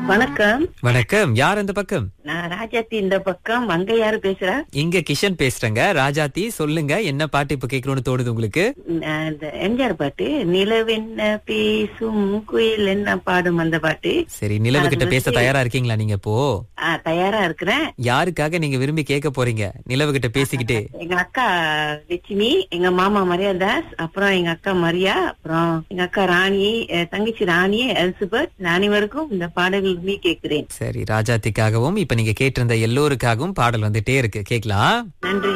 வணக்கம் வணக்கம் யார் அந்த பக்கம் நான் ராஜாத்தி இந்த பக்கம் அங்க யாரு பேசுறா இங்க கிஷன் பேசுறேங்க ராஜாத்தி சொல்லுங்க என்ன பாட்டு இப்ப கேட்கணும்னு தோணுது உங்களுக்கு நான் இந்த எம்ஜிஆர் பாட்டு நிலவென்ன பேசும் குயில் என்ன பாடும் அந்த பாட்டு சரி நிலவு கிட்ட பேச தயாரா இருக்கீங்களா நீங்க இப்போ ஆ, தயாரா இருக்கிறேன் யாருக்காக நீங்க விரும்பி கேட்க போறீங்க நிலவு கிட்ட பேசிக்கிட்டு எங்க அக்கா லட்சுமி எங்க மாமா மரியாதாஸ் அப்புறம் எங்க அக்கா மரியா அப்புறம் எங்க அக்கா ராணி அஹ், தங்கச்சி ராணி எலிசபெத் நான் அனைவருக்கும் இந்த பாடல் விரும்பி கேட்கிறேன் சரி ராஜாத்திக்காகவும் இப்ப நீங்க கேட்டிருந்த எல்லோருக்காகவும் பாடல் வந்துட்டே இருக்கு கேக்கலாம் நன்றி